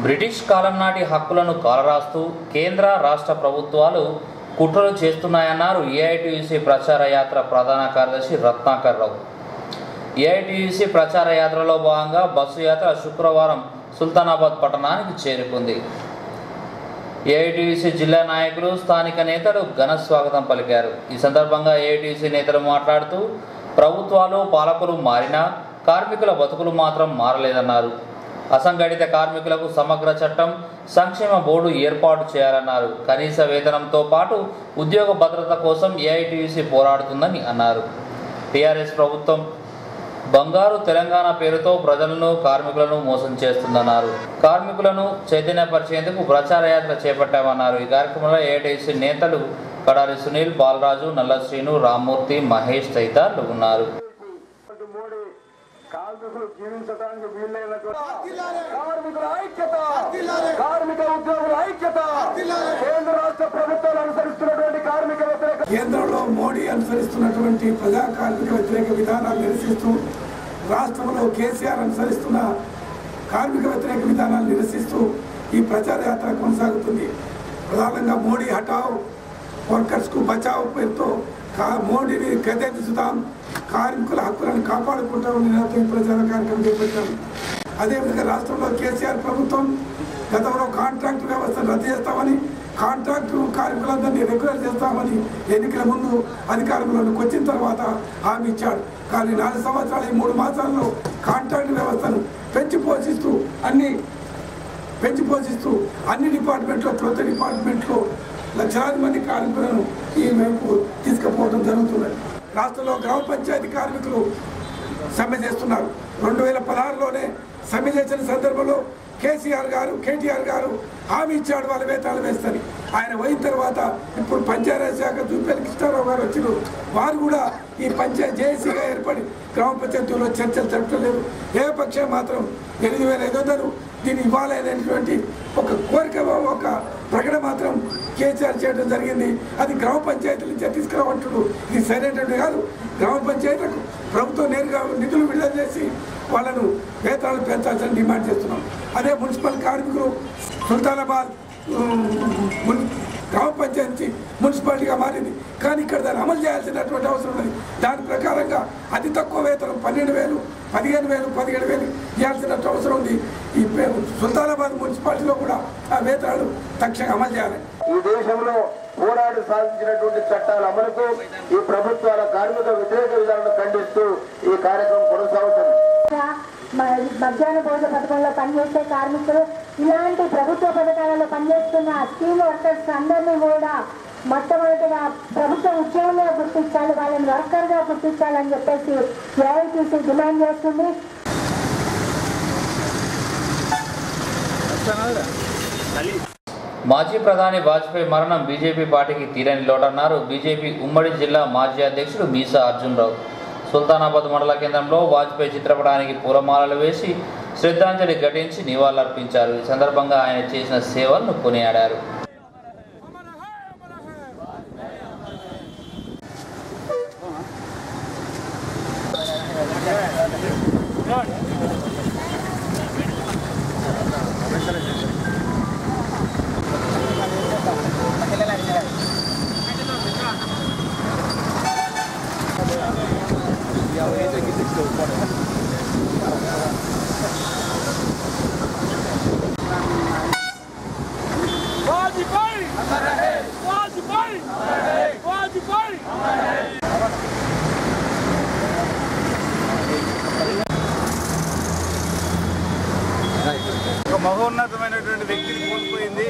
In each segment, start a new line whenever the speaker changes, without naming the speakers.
British కాలం నాటి హక్కులను కాలరాస్తూ కేంద్ర రాష్ట్ర ప్రభుత్వాలు కుట్రలు చేస్తున్నాయన్నారు ఏఐటీయూసీ ప్రచార యాత్ర ప్రధాన కార్యదర్శి రత్నాకర్ రావు ఏఐటీయూసీ ప్రచార యాత్రలో భాగంగా బస్సు యాత్ర శుక్రవారం సుల్తానాబాద్ పట్టణానికి చేరుకుంది ఏఐటీయూసీ జిల్లా నాయకులు స్థానిక నేతలు ఘన స్వాగతం పలికారు ఈ సందర్భంగా ఏఐటీయూసీ నేతలు మాట్లాడుతూ ప్రభుత్వాలు పాలకులు మారినా కార్మికుల బతుకులు మాత్రం మారలేదన్నారు అసంఘటిత కార్మికులకు సమగ్ర చట్టం సంక్షేమ బోర్డు ఏర్పాటు చేయాలన్నారు కనీస వేతనంతో పాటు ఉద్యోగ భద్రత కోసం ఏఐటీయూసీ పోరాడుతుందని అన్నారు టీఆర్ఎస్ ప్రభుత్వం బంగారు తెలంగాణ పేరుతో ప్రజలను కార్మికులను మోసం చేస్తుందన్నారు కార్మికులను చైతన్యపరిచేందుకు ప్రచార యాత్ర చేపట్టామన్నారు ఈ కార్యక్రమంలో ఏఐటీసీ నేతలు కడారి సునీల్ బాలరాజు నల్ల శ్రీను రామ్మూర్తి మహేష్ తదితరులు ఉన్నారు
అటు మోడీ కార్మికులు జీవించడానికి వీలైనటువంటి కార్మికుల ఐక్యత కార్మిక ఉద్యోగుల ఐక్యత కేంద్ర రాష్ట్ర ప్రభుత్వాలు అనుసరిస్తున్నటువంటి కార్మిక వ్యతిరేక
కేంద్రంలో మోడీ అనుసరిస్తున్నటువంటి ప్రజా కార్మిక వ్యతిరేక విధానాలు నిరసిస్తూ రాష్ట్రంలో కేసీఆర్ అనుసరిస్తున్న కార్మిక వ్యతిరేక విధానాలు నిరసిస్తూ ఈ ప్రచార యాత్ర కొనసాగుతుంది ప్రధానంగా మోడీ హటావ్ వర్కర్స్కు బచావ్ పేరుతో కా మోడీని గద్దెదించుతాం కార్మికుల హక్కులను కాపాడుకుంటామని నినాదంతో ఈ ప్రచార కార్యక్రమం చేపట్టాము అదేవిధంగా రాష్ట్రంలో కేసీఆర్ ప్రభుత్వం గతంలో కాంట్రాక్ట్ వ్యవస్థను రద్దు చేస్తామని కాంట్రాక్టు కార్మికులందరినీ రెగ్యులర్ చేస్తామని ఎన్నికల ముందు అధికారంలోకి వచ్చిన తర్వాత హామీ ఇచ్చాడు కానీ నాలుగు సంవత్సరాలు ఈ మూడు మాసాల్లో కాంట్రాక్ట్ వ్యవస్థను పెంచి పోషిస్తూ అన్ని పెంచి పోషిస్తూ అన్ని డిపార్ట్మెంట్లో ప్రతి డిపార్ట్మెంట్లో లక్షలాది మంది కార్మికులను ఈ వైపు తీసుకుపోవడం జరుగుతున్నది రాష్ట్రంలో గ్రామ పంచాయతీ కార్మికులు సమ్మె చేస్తున్నారు రెండు వేల పదహారులోనే సమ్మె చేసిన సందర్భంలో కేసీఆర్ గారు కేటీఆర్ గారు హామీ ఇచ్చాడు వాళ్ళ వేతాలు వేస్తని ఆయన పోయిన తర్వాత ఇప్పుడు పంచాయతీ శాఖ దూపేలి కృష్ణారావు గారు వచ్చిన వారు కూడా ఈ పంచాయతీ జేఏసీగా ఏర్పడి గ్రామ పంచాయతీలో చర్చలు జరపలేదు ఏ పక్షం మాత్రం ఎనిమిది వేల ఐదు వందలు దీన్ని ఇవ్వాలనేటువంటి ఒక కోరిక ఒక ప్రకటన మాత్రం కేసీఆర్ చేయడం జరిగింది అది గ్రామ పంచాయతీల నుంచి తీసుకురావంటుడు ఇది సరైనటువంటి కాదు గ్రామ పంచాయతీలకు ప్రభుత్వం నేరుగా నిధులు విడుదల చేసి వాళ్ళను వేతనాలు పెంచాల్సిన డిమాండ్ చేస్తున్నాం అదే మున్సిపల్ కార్మికులు సుల్తానాబాద్ ఉమ్, మున్- గ్రామ పంచాయతీ మున్సిపాలిటీగా మారింది కానీ ఇక్కడ దాన్ని అమలు చేయాల్సినటువంటి అవసరం ఉన్నది దాని ప్రకారంగా అతి తక్కువ వేతనం పన్నెండు వేలు పదిహేను వేలు పదిహేడు వేలు ఇవ్వాల్సినట్టు అవసరం ఉంది ఈ పే- సుల్తానాబాద్ మున్సిపాలిటీలో కూడా ఆ వేతనాలు తక్షణంగా అమలు చేయాలి
ఈ దేశంలో పోరాడి సాధించినటువంటి చట్టాల అమలుకు ఈ ప్రభుత్వాల కార్మిక వ్యతిరేక విధానాలను ఖండిస్తూ ఈ కార్యక్రమం కొనసాగుతుంది
మ- మధ్యాహ్న భోజన పథకంలో పనిచేసే కార్మికులు ఇలాంటి ప్రభుత్వ పథకాలలో పనిచేస్తున్న స్కీమ్ వర్కర్స్ అందరినీ కూడా మొట్టమొదటిగా ప్రభుత్వ ఉద్యోగులుగా గుర్తించాలి వాళ్ళని వర్కర్గా గుర్తించాలని చెప్పేసి ఏఐటీసీ డిమాండ్ చేస్తుంది
మాజీ ప్రధాని వాజ్పేయి మరణం బీజేపీ పార్టీకి తీరని లోటన్నారు బీజేపీ ఉమ్మడి జిల్లా మాజీ అధ్యక్షుడు మీసా అర్జున్రావు సుల్తానాబాద్ మండల కేంద్రంలో వాజ్పేయి చిత్రపటానికి పూలమాలలు వేసి శ్రద్ధాంజలి ఘటించి నివాళులర్పించారు ఈ సందర్భంగా ఆయన చేసిన సేవలను కొనియాడారు
वाजपेयी वाजपेयी वाजपेयी
ఒక మహోన్నతమైనటువంటి వ్యక్తిని కోల్పోయింది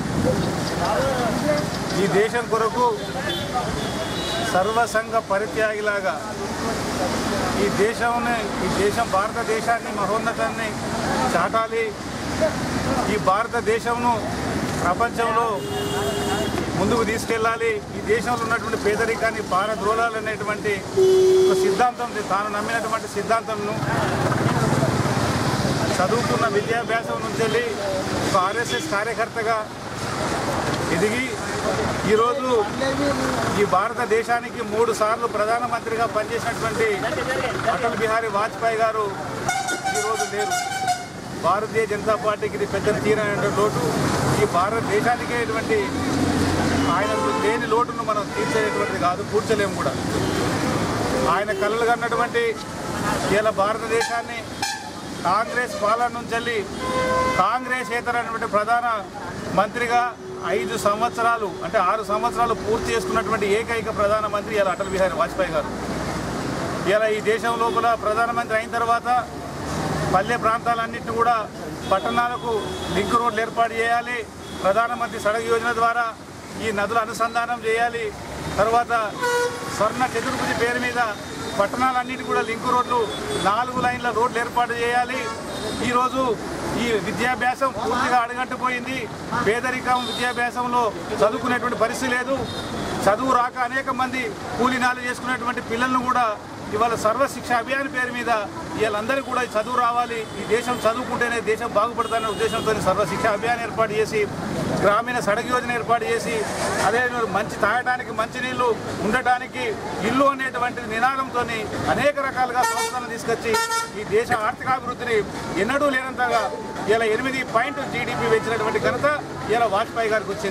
ఈ దేశం కొరకు సర్వసంగ పరిత్యాగిలాగా ఈ దేశంని ఈ దేశం భారతదేశాన్ని మహోన్నతాన్ని చాటాలి ఈ భారతదేశంను ప్రపంచంలో ముందుకు తీసుకెళ్ళాలి ఈ దేశంలో ఉన్నటువంటి పేదరికాన్ని పారద్రోలాలనేటువంటి ఒక సిద్ధాంతం తాను నమ్మినటువంటి సిద్ధాంతంను చదువుకున్న విద్యాభ్యాసం నుంచి వెళ్ళి ఒక ఆర్ఎస్ఎస్ కార్యకర్తగా ఎదిగి ఈరోజు ఈ భారతదేశానికి మూడు సార్లు ప్రధానమంత్రిగా పనిచేసినటువంటి అటల్ బిహారీ వాజ్పేయి గారు ఈరోజు లేరు భారతీయ జనతా పార్టీకి ఇది పెద్ద తీరని లోటు ఈ భారతదేశానికే ఇటువంటి ఆయన లేని లోటును మనం తీర్చేటువంటిది కాదు కూర్చలేము కూడా ఆయన కలలు కన్నటువంటి ఇలా భారతదేశాన్ని కాంగ్రెస్ పాలన నుంచి వెళ్ళి కాంగ్రెస్ ఏతరైనటువంటి ప్రధాన మంత్రిగా ఐదు సంవత్సరాలు అంటే ఆరు సంవత్సరాలు పూర్తి చేసుకున్నటువంటి ఏకైక ప్రధానమంత్రి ఇలా అటల్ బిహారీ వాజ్పేయి గారు ఇలా ఈ దేశం లోపల ప్రధానమంత్రి అయిన తర్వాత పల్లె ప్రాంతాలన్నింటినీ కూడా పట్టణాలకు లింక్ రోడ్లు ఏర్పాటు చేయాలి ప్రధానమంత్రి సడక్ యోజన ద్వారా ఈ నదుల అనుసంధానం చేయాలి తర్వాత స్వర్ణ చతుర్భుజి పేరు మీద పట్టణాలన్నిటి కూడా లింక్ రోడ్లు నాలుగు లైన్ల రోడ్లు ఏర్పాటు చేయాలి ఈరోజు ఈ విద్యాభ్యాసం పూర్తిగా అడగట్టుపోయింది పేదరికం విద్యాభ్యాసంలో చదువుకునేటువంటి పరిస్థితి లేదు చదువు రాక అనేక మంది కూలీనాలు చేసుకునేటువంటి పిల్లలను కూడా ఇవాళ సర్వశిక్ష అభియాన్ పేరు మీద వీళ్ళందరికీ కూడా ఈ చదువు రావాలి ఈ దేశం చదువుకుంటేనే దేశం బాగుపడుతుందనే ఉద్దేశంతో సర్వశిక్ష అభియాన్ ఏర్పాటు చేసి గ్రామీణ సడక్ యోజన ఏర్పాటు చేసి అదే మంచి తాగడానికి మంచినీళ్ళు ఉండటానికి ఇల్లు అనేటువంటి నినాదంతో అనేక రకాలుగా సంస్థలను తీసుకొచ్చి ఈ దేశ ఆర్థికాభివృద్ధిని ఎన్నడూ లేనంతగా ఇలా ఎనిమిది పాయింట్ జీడిపి పెంచినటువంటి ఘనత ఇలా వాజ్పేయి గారికి వచ్చింది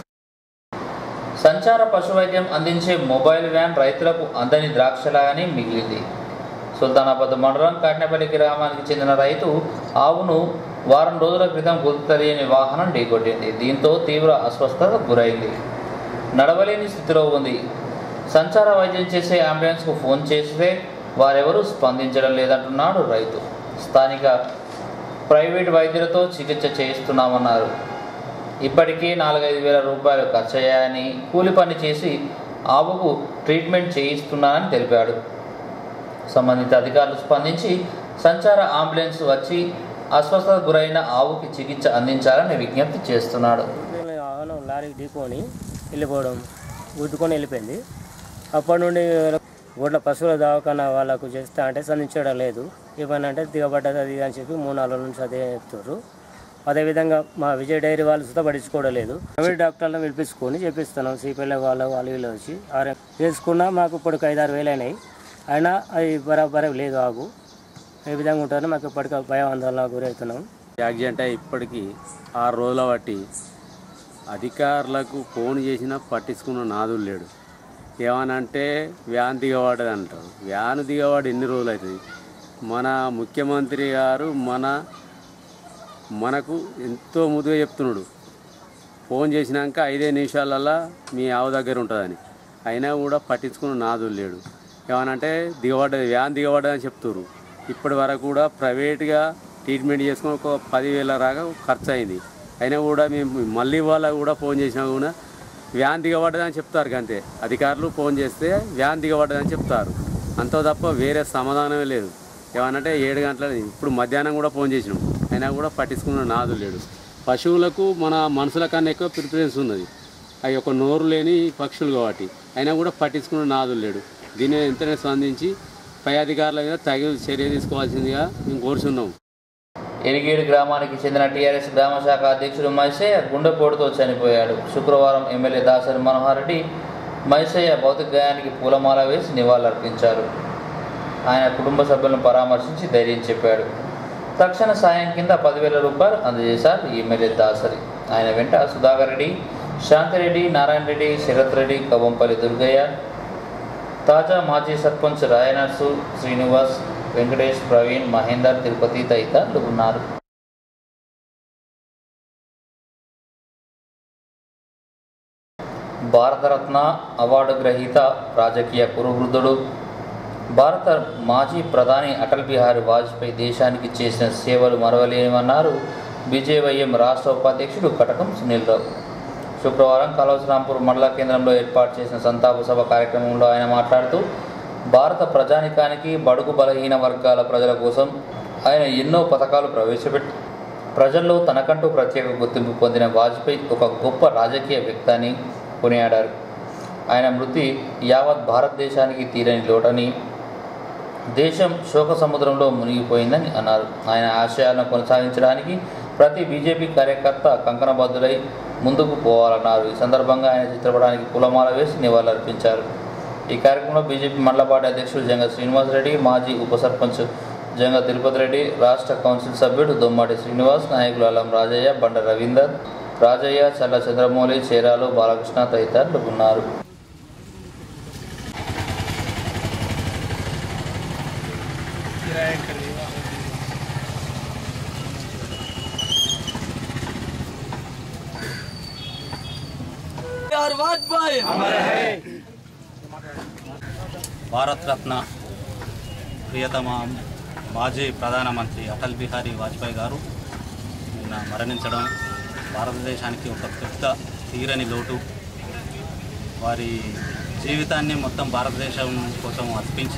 సంచార పశు వైద్యం అందించే మొబైల్ వ్యాన్ రైతులకు అందని ద్రాక్షలాగానే మిగిలింది సుల్తానాబాద్ మండలం కాటినపల్లి గ్రామానికి చెందిన రైతు ఆవును వారం రోజుల క్రితం గుర్తు తెలియని వాహనం ఢీకొట్టింది దీంతో తీవ్ర అస్వస్థతకు గురైంది నడవలేని స్థితిలో ఉంది సంచార వైద్యం చేసే అంబులెన్స్కు ఫోన్ చేస్తే వారెవరూ స్పందించడం లేదంటున్నాడు రైతు స్థానిక ప్రైవేట్ వైద్యులతో చికిత్స చేయిస్తున్నామన్నారు ఇప్పటికే నాలుగైదు వేల రూపాయలు ఖర్చయ్యాయని కూలి పని చేసి ఆవుకు ట్రీట్మెంట్ చేయిస్తున్నానని తెలిపాడు సంబంధిత అధికారులు స్పందించి సంచార అంబులెన్స్ వచ్చి అస్వస్థత గురైన ఆవుకి చికిత్స అందించాలని విజ్ఞప్తి చేస్తున్నాడు
వాహనం లారీకి ఢీకొని వెళ్ళిపోవడం గుద్దుకొని వెళ్ళిపోయింది అప్పటి నుండి గొడ్ల పశువుల దవాఖాన వాళ్ళకు చేస్తా అంటే సంధించడం లేదు ఏమని అంటే దిగబడ్డది అది అని చెప్పి మూడు నాలుగు నుంచి అదే చెప్తారు అదేవిధంగా మా విజయ్ డైరీ వాళ్ళు సుత పట్టించుకోవడం లేదు ప్రైవేట్ డాక్టర్లను పిలిపించుకొని చేపిస్తున్నాం సిపిఎల్ వాళ్ళు వాళ్ళు వీళ్ళు వచ్చి ఆరు చేసుకున్నా మాకు ఇప్పుడు ఒక ఐదారు వేలు అయినాయి అయినా అది బరాబర్ లేదు ఆగు ఏ విధంగా ఉంటారో మాకు ఇప్పటికీ భయం ఆందోళన గురవుతున్నాం
యాక్సిడెంట్ అయి ఇప్పటికీ ఆరు రోజుల బట్టి అధికారులకు ఫోన్ చేసినా పట్టించుకున్న నాదులు లేడు ఏమనంటే వ్యాన్ దిగబడ్డది అంటారు వ్యాన్ దిగబడి ఎన్ని రోజులు అవుతుంది మన ముఖ్యమంత్రి గారు మన మనకు ఎంతో ముదుగా చెప్తున్నాడు ఫోన్ చేసినాక ఐదే నిమిషాలల్లా మీ ఆవు దగ్గర ఉంటుందని అయినా కూడా పట్టించుకున్న నాదులు లేడు ఏమనంటే దిగబడ్డది వ్యాన్ దిగబడ్డదని చెప్తున్నారు ఇప్పటి వరకు కూడా ప్రైవేట్గా ట్రీట్మెంట్ చేసుకుని ఒక పదివేల రాగా ఖర్చు అయింది అయినా కూడా మేము మళ్ళీ వాళ్ళ కూడా ఫోన్ చేసినా కూడా వ్యాన్ దిగబడ్డదని చెప్తారు అంతే అధికారులు ఫోన్ చేస్తే వ్యాన్ దిగబడ్డదని చెప్తారు అంతో తప్ప వేరే సమాధానమే లేదు ఏమనంటే ఏడు గంటల ఇప్పుడు మధ్యాహ్నం కూడా ఫోన్ చేసినాం అయినా కూడా పట్టించుకున్న నాదు లేడు పశువులకు మన మనుషుల కన్నా ఎక్కువ ప్రిఫరెన్స్ ఉన్నది అవి ఒక నోరు లేని పక్షులు కాబట్టి అయినా కూడా పట్టించుకున్న నాదు లేడు దీని వెంటనే స్పందించి పై అధికారుల మీద తగిన చర్య తీసుకోవాల్సిందిగా మేము కోరుచున్నాం
ఎరిగేడు గ్రామానికి చెందిన టీఆర్ఎస్ గ్రామ శాఖ అధ్యక్షుడు మైసయ్య గుండెపోటుతో చనిపోయాడు శుక్రవారం ఎమ్మెల్యే దాసరి మనోహర్ రెడ్డి మైసయ్య భౌతిక గాయానికి పూలమాల వేసి నివాళులర్పించారు ఆయన కుటుంబ సభ్యులను పరామర్శించి ధైర్యం చెప్పాడు తక్షణ సాయం కింద పదివేల రూపాయలు అందజేశారు ఎమ్మెల్యే దాసరి ఆయన వెంట సుధాకర్ రెడ్డి శాంతిరెడ్డి నారాయణ రెడ్డి శరత్ రెడ్డి కవంపల్లి దుర్గయ్య తాజా మాజీ సర్పంచ్ రాయనర్సు శ్రీనివాస్ వెంకటేష్ ప్రవీణ్ మహేందర్ తిరుపతి తదితరులు ఉన్నారు భారతరత్న అవార్డు గ్రహీత రాజకీయ కురువృద్ధుడు భారత మాజీ ప్రధాని అటల్ బిహారీ వాజ్పేయి దేశానికి చేసిన సేవలు మరవలేనివన్నారు బీజేవైఎం రాష్ట్ర ఉపాధ్యక్షుడు కటకం సునీల్రావు శుక్రవారం కలవసరాంపూర్ మండల కేంద్రంలో ఏర్పాటు చేసిన సంతాప సభ కార్యక్రమంలో ఆయన మాట్లాడుతూ భారత ప్రజానికానికి బడుగు బలహీన వర్గాల ప్రజల కోసం ఆయన ఎన్నో పథకాలు ప్రవేశపెట్టి ప్రజల్లో తనకంటూ ప్రత్యేక గుర్తింపు పొందిన వాజ్పేయి ఒక గొప్ప రాజకీయ వ్యక్తి అని కొనియాడారు ఆయన మృతి యావత్ భారతదేశానికి తీరని లోటని దేశం శోక సముద్రంలో మునిగిపోయిందని అన్నారు ఆయన ఆశయాలను కొనసాగించడానికి ప్రతి బీజేపీ కార్యకర్త కంకణబద్ధులై ముందుకు పోవాలన్నారు ఈ సందర్భంగా ఆయన చిత్రపటానికి పూలమాల వేసి నివాళులర్పించారు ఈ కార్యక్రమంలో బీజేపీ మండల పార్టీ అధ్యక్షుడు జంగ శ్రీనివాసరెడ్డి మాజీ ఉప సర్పంచ్ జంగ తిరుపతి రెడ్డి రాష్ట్ర కౌన్సిల్ సభ్యుడు దొమ్మాటి శ్రీనివాస్ నాయకులు అల్లం రాజయ్య బండ రవీందర్ రాజయ్య చల్ల చంద్రమౌళి చేరాలు బాలకృష్ణ తదితరులు ఉన్నారు
భారత్ రత్న ప్రియతమ మాజీ ప్రధానమంత్రి అటల్ బిహారీ వాజ్పేయి గారు నిన్న మరణించడం భారతదేశానికి ఒక పెద్ద తీరని లోటు వారి జీవితాన్ని మొత్తం భారతదేశం కోసం అర్పించి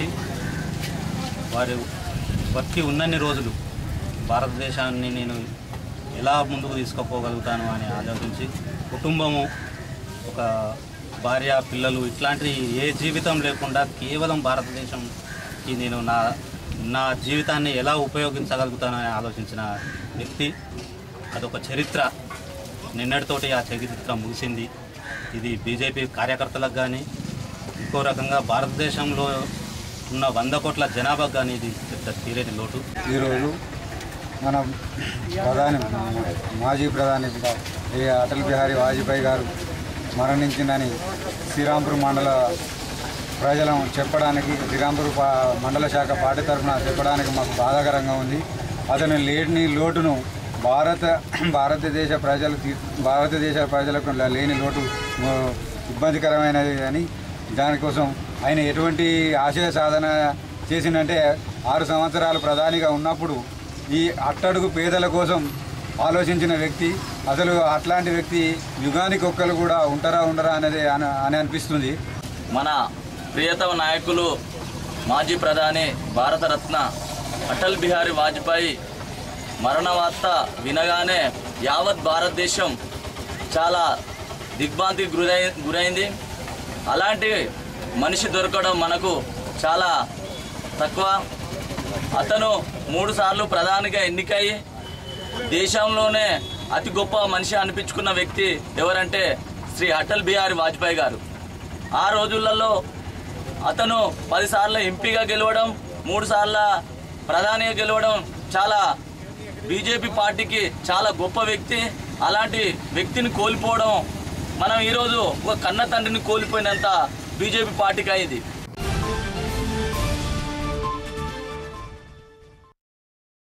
వారి బతికి ఉన్నన్ని రోజులు భారతదేశాన్ని నేను ఎలా ముందుకు తీసుకుపోగలుగుతాను అని ఆలోచించి కుటుంబము ఒక భార్య పిల్లలు ఇట్లాంటి ఏ జీవితం లేకుండా కేవలం భారతదేశంకి నేను నా నా జీవితాన్ని ఎలా ఉపయోగించగలుగుతానని ఆలోచించిన వ్యక్తి అదొక చరిత్ర నిన్నటితోటి ఆ చరిత్ర ముగిసింది ఇది బీజేపీ కార్యకర్తలకు కానీ ఇంకో రకంగా భారతదేశంలో ఉన్న వంద కోట్ల జనాభాకు కానీ ఇది పెద్ద తీరేని లోటు
ఈరోజు మన ప్రధాని మాజీ ప్రధాని శ్రీ అటల్ బిహారీ వాజ్పేయి గారు మరణించిందని శ్రీరాంపూర్ మండల ప్రజలను చెప్పడానికి శ్రీరాంపూర్ పా- మండల శాఖ పార్టీ తరఫున చెప్పడానికి మాకు బాధాకరంగా ఉంది అతను లేని లోటును భారత భారతదేశ ప్రజలు తీ- భారతదేశ ప్రజలకు లేని లోటు ఆ, ఇబ్బందికరమైనది అని దానికోసం ఆయన ఎటువంటి ఆశయ సాధన చేసిందంటే ఆరు సంవత్సరాలు ప్రధానిగా ఉన్నప్పుడు ఈ అట్టడుగు పేదల కోసం ఆలోచించిన వ్యక్తి అసలు అట్లాంటి వ్యక్తి యుగానికి ఒక్కరు కూడా ఉంటారా ఉండరా అనేది అని అని అనిపిస్తుంది
మన ప్రియతమ నాయకులు మాజీ ప్రధాని భారతరత్న అటల్ బిహారీ వాజ్పేయి మరణ వార్త వినగానే యావత్ భారతదేశం చాలా దిగ్భ్రాంతికి గురై గురైంది అలాంటి మనిషి దొరకడం మనకు చాలా తక్కువ అతను మూడు సార్లు ప్రధానిగా ఎన్నికయ్యి దేశంలోనే అతి గొప్ప మనిషి అనిపించుకున్న వ్యక్తి ఎవరంటే శ్రీ అటల్ బిహారీ వాజ్పేయి గారు ఆ రోజులలో అతను పదిసార్లు ఎంపీగా గెలవడం మూడు సార్ల ప్రధానిగా గెలవడం చాలా బీజేపీ పార్టీకి చాలా గొప్ప వ్యక్తి అలాంటి వ్యక్తిని కోల్పోవడం మనం ఈరోజు ఒక కన్న తండ్రిని కోల్పోయినంత బీజేపీ పార్టీకి అయింది